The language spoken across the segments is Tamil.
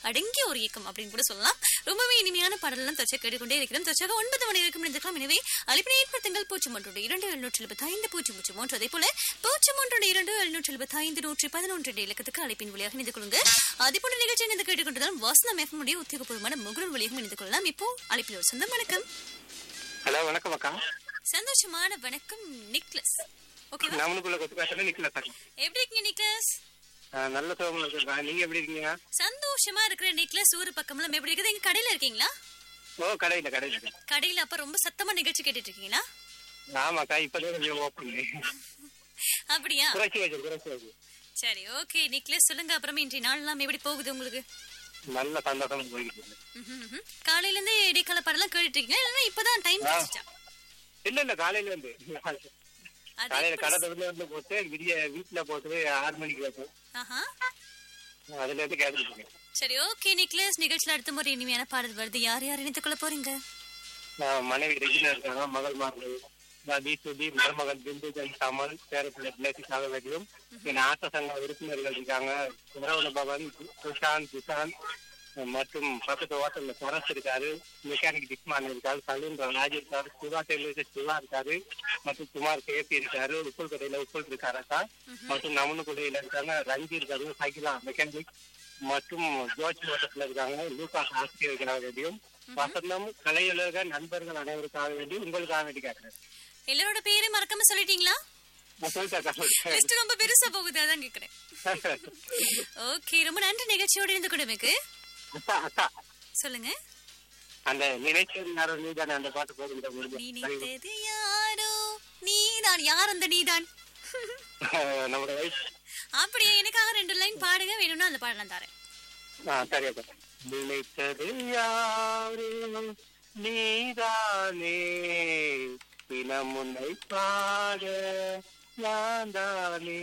அடங்கிய ஒரு இயக்கம் அப்படின்னு கூட சொல்லலாம் ரொம்பவே இனிமையான பாடலாம் தொடர்ச்சி கேட்டுக்கொண்டே இருக்கிறோம் தொடர்ச்சியாக ஒன்பது மணி வரைக்கும் இருந்திருக்கலாம் எனவே அழைப்பினை ஏற்படுத்துங்கள் பூஜ்ஜியம் ஒன்று இரண்டு எழுநூற்றி எழுபத்தி ஐந்து பூஜ்ஜியம் பூஜ்ஜியம் மூன்று அதே போல பூஜ்ஜியம் ஒன்று இரண்டு எழுநூற்றி எழுபத்தி ஐந்து நூற்றி பதினொன்று என்ற இலக்கத்துக்கு அழைப்பின் வழியாக இணைந்து கொள்ளுங்க அதே போல நிகழ்ச்சி இணைந்து கேட்டுக்கொண்டதால் வாசனம் எஃப்எம் உடைய உத்தியோகபூர்வமான முகநூல் வழியாக இணைந்து கொள்ளலாம் இப்போ அழைப்பில் ஒரு சொந்தம் வணக்கம் ஹலோ வணக்கம் அக்கா சந்தோஷமான வணக்கம் நிக்லஸ் ஓகேவா நம்மளுக்குள்ள கொத்து பேசுறது நிக்கல சார் எப்படி இருக்கீங்க நிக்லஸ் நல்ல சோகமா இருக்கா நீங்க எப்படி இருக்கீங்க சந்தோஷமா இருக்கிற நிக்லஸ் ஊர் பக்கம்லாம் எப்படி இருக்குது எங்க கடையில இருக்கீங்களா ஓ கடையில கடையில இருக்கேன். கடையில அப்ப ரொம்ப சத்தமா நிகழ்ச்சி கேட்டுட்டு இருக்கீங்களா ஆமாக்கா இப்பதான் கொஞ்சம் ஓப்பன் அப்படியா குறைச்சி வச்சு குறைச்சி வச்சு சரி ஓகே நிக்லஸ் சொல்லுங்க அப்புறமா இன்றைய நாள்லாம் எப்படி போகுது உங்களுக்கு நல்ல சந்தோஷமா போயிட்டு இருக்கு. ம்ஹும், ம்ஹும். காலையில இருந்து இடைக்கால பாடலாம் கேட்டுட்டு இருக்கீங்க இல்லைன்னா இப்பதான் டைம் கிடைச்சிட்டா இல்ல இல்ல காலையில இருந்து அது காலையில எப்படி- கடை திறந்து வந்து போட்டு விடிய வீட்டுல போட்டு ஆறு மணிக்கு வைப்போம் ஆஹா அதுல இருந்து கேட்டுட்டு இருக்கேன் சரி ஓகே நிக்லஸ் நிகழ்ச்சியில அடுத்த முறை இனிமையான பாடல் வருது யார் யார் இணைத்துக் கொள்ள போறீங்க நான் மனைவி ரெஜினா இருக்காங்க மகள் மார்கள் நான் சுதி மருமகன் பிந்துஜன் கமல் பேரப்பிள்ளை பிளேசிக்காக வேண்டியும் என் ஆட்ட சங்க உறுப்பினர்கள் இருக்காங்க சுரவண பவன் சுஷாந்த் சுஷாந்த் மற்றும் பக்கத்து ஹோட்டல்ல சரஸ் இருக்காரு மெக்கானிக் டிக்மான் இருக்காரு சலூன் ராஜ் இருக்காரு சிவா டெய்லர் சிவா இருக்காரு மற்றும் குமார் கேபி இருக்காரு உப்புல் கடையில உப்புல் இருக்காரு அக்கா மற்றும் நமனுக்குடையில இருக்காங்க ரஞ்சி இருக்காரு சைக்கிளா மெக்கானிக் மற்றும் ஜோர்ஜ் ஹோட்டல்ல இருக்காங்க லூகாஸ் ஆசிரியர் இருக்கிறாங்க வேண்டியும் வசந்தம் கலையுலக நண்பர்கள் அனைவருக்காக வேண்டி உங்களுக்காக வேண்டி கேட்கிறேன் எல்லாரோட பேரு மறக்காம சொல்லிட்டீங்களா நான் சொல்லிட்டேன் அக்கா, சொல்லிட்டேன். லிஸ்ட் ரொம்ப பெருசா போகுது அதான் கேக்குறேன் ஓகே ரொம்ப நன்றி நிகழ்ச்சியோட இருந்து கொடுமைக்கு அக்கா அக்கா சொல்லுங்க அந்த நினைச்சது யாரோ நீதானே அந்த பாட்டு போடுங்க முடிஞ்சு நினைத்தது யாரோ நீதான் யார் அந்த நீதான் நம்மளோட வயசு அப்படியே எனக்காக ரெண்டு லைன் பாடுங்க வேணும்னா அந்த பாடலாம் தரேன் ஆ சரி அக்கா நினைத்தது யாரோ நீதானே தினம் உன்னை பாட நான் தானே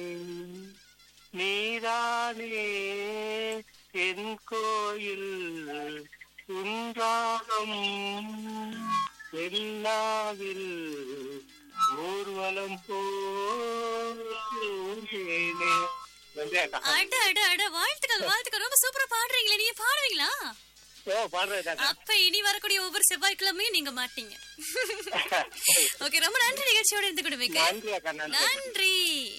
நீதானே என் கோயில் உன்றாகம் என்னாவில் ஊர்வலம் போனே நன்றி அக்கா அட அட அட வாழ்த்துக்கள் வாழ்த்துக்கள் ரொம்ப சூப்பரா பாடுறீங்களே நீங்க பாடுவீங்களா ஓ பாடுறேன் அப்ப இனி வரக்கூடிய ஒவ்வொரு செவ்வாய்க்கிழமையும் நீங்க மாட்டீங்க ஓகே ரொம்ப நன்றி நிகழ்ச்சியோட இருந்து கொடுமைக்கு நன்றி அக்கா நன்றி நன்றி